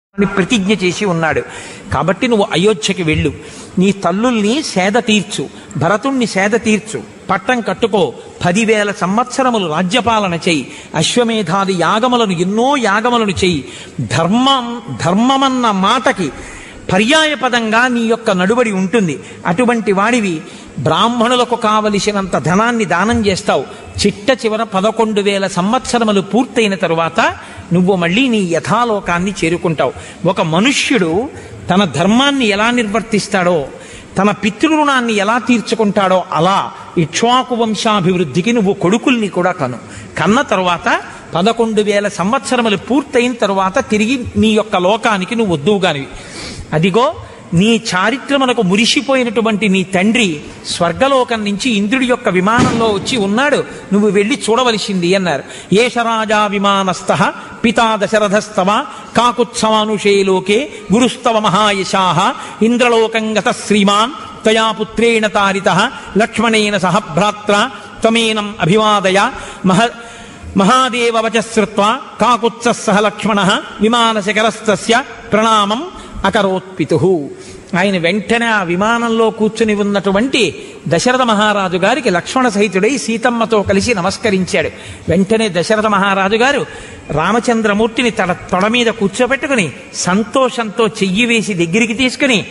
అని ప్రతిజ్ఞ చేసి ఉన్నాడు కాబట్టి నువ్వు అయోధ్యకి వెళ్ళు నీ తల్లుల్ని సేద తీర్చు భరతుణ్ణి సేద తీర్చు పట్టం కట్టుకో పదివేల సంవత్సరములు రాజ్యపాలన చెయ్యి అశ్వమేధాది యాగములను ఎన్నో యాగములను చెయ్యి ధర్మం ధర్మమన్న మాటకి పర్యాయపదంగా నీ యొక్క నడుబడి ఉంటుంది అటువంటి వాడివి బ్రాహ్మణులకు కావలసినంత ధనాన్ని దానం చేస్తావు చిట్ట చివర పదకొండు వేల సంవత్సరములు పూర్తయిన తరువాత నువ్వు మళ్ళీ నీ యథాలోకాన్ని చేరుకుంటావు ఒక మనుష్యుడు తన ధర్మాన్ని ఎలా నిర్వర్తిస్తాడో తన పితృరుణాన్ని ఎలా తీర్చుకుంటాడో అలా ఇక్ష్వాకు వంశాభివృద్ధికి నువ్వు కొడుకుల్ని కూడా కను కన్న తరువాత పదకొండు వేల సంవత్సరములు పూర్తయిన తరువాత తిరిగి నీ యొక్క లోకానికి నువ్వు వద్దువుగానివి అదిగో నీ చారిత్రమునకు మురిసిపోయినటువంటి నీ తండ్రి స్వర్గలోకం నుంచి ఇంద్రుడి యొక్క విమానంలో వచ్చి ఉన్నాడు నువ్వు వెళ్ళి చూడవలసింది అన్నారు ఏషరాజా విమానస్థ పితా దశరథస్తవ కాకుత్సవానుషే లోకే గురుస్తవ మహాయశా ఇంద్రలోకంగత శ్రీమాన్ తయా పుత్రేణ తారిత లక్ష్మణేన సహ భ్రాత్ర త్వమేనం అభివాదయ మహ మహాదేవ వచశ్రుత్వ కాకుత్స సహ లక్ష్మణ విమానశిఖరస్తస్య ప్రణామం అకరోత్పితు ఆయన వెంటనే ఆ విమానంలో కూర్చుని ఉన్నటువంటి దశరథ మహారాజు గారికి లక్ష్మణ సహితుడై సీతమ్మతో కలిసి నమస్కరించాడు వెంటనే దశరథ మహారాజు గారు రామచంద్రమూర్తిని తడ తొడ మీద కూర్చోబెట్టుకుని సంతోషంతో చెయ్యి వేసి దగ్గరికి తీసుకుని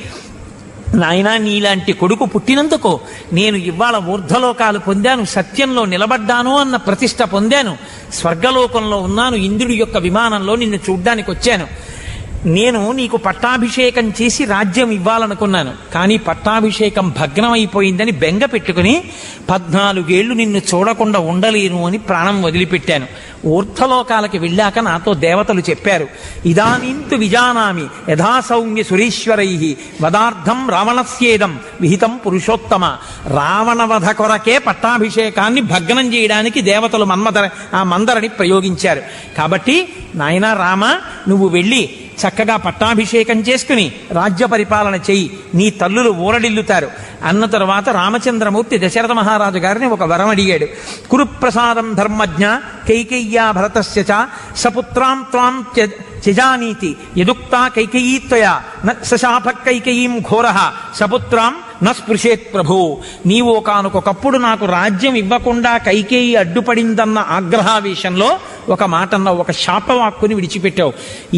నాయనా నీలాంటి కొడుకు పుట్టినందుకు నేను ఇవాళ ఊర్ధ్వలోకాలు పొందాను సత్యంలో నిలబడ్డాను అన్న ప్రతిష్ట పొందాను స్వర్గలోకంలో ఉన్నాను ఇంద్రుడి యొక్క విమానంలో నిన్ను చూడ్డానికి వచ్చాను నేను నీకు పట్టాభిషేకం చేసి రాజ్యం ఇవ్వాలనుకున్నాను కానీ పట్టాభిషేకం భగ్నమైపోయిందని బెంగ పెట్టుకుని పద్నాలుగేళ్లు నిన్ను చూడకుండా ఉండలేను అని ప్రాణం వదిలిపెట్టాను ఊర్ధ్వలోకాలకి వెళ్ళాక నాతో దేవతలు చెప్పారు ఇదానింతు విజానామి యథాసౌమ్య సురేశ్వరై వదార్థం రావణస్యేదం విహితం పురుషోత్తమ రావణవధ కొరకే పట్టాభిషేకాన్ని భగ్నం చేయడానికి దేవతలు మన్మధర ఆ మందరని ప్రయోగించారు కాబట్టి నాయనా రామ నువ్వు వెళ్ళి చక్కగా పట్టాభిషేకం చేసుకుని రాజ్య పరిపాలన చెయ్యి నీ తల్లులు ఊరడిల్లుతారు అన్న తర్వాత రామచంద్రమూర్తి దశరథ మహారాజు గారిని ఒక వరం అడిగాడు కురుప్రసాదం ధర్మజ్ఞ కైకేయ్యా భరతస్య చ సపుత్రాం త్వాం త్య- త్యజానీతి యదుక్తా కైకేయీత్వయా న సశాప కైకేయీం ఘోర సపుత్రాం న స్పృశేత్ ప్రభు నీవు ఒకనకొకప్పుడు నాకు రాజ్యం ఇవ్వకుండా కైకేయి అడ్డుపడిందన్న ఆగ్రహావేశంలో ఒక మాట అన్నావు ఒక శాపవాక్కుని విడిచిపెట్టావు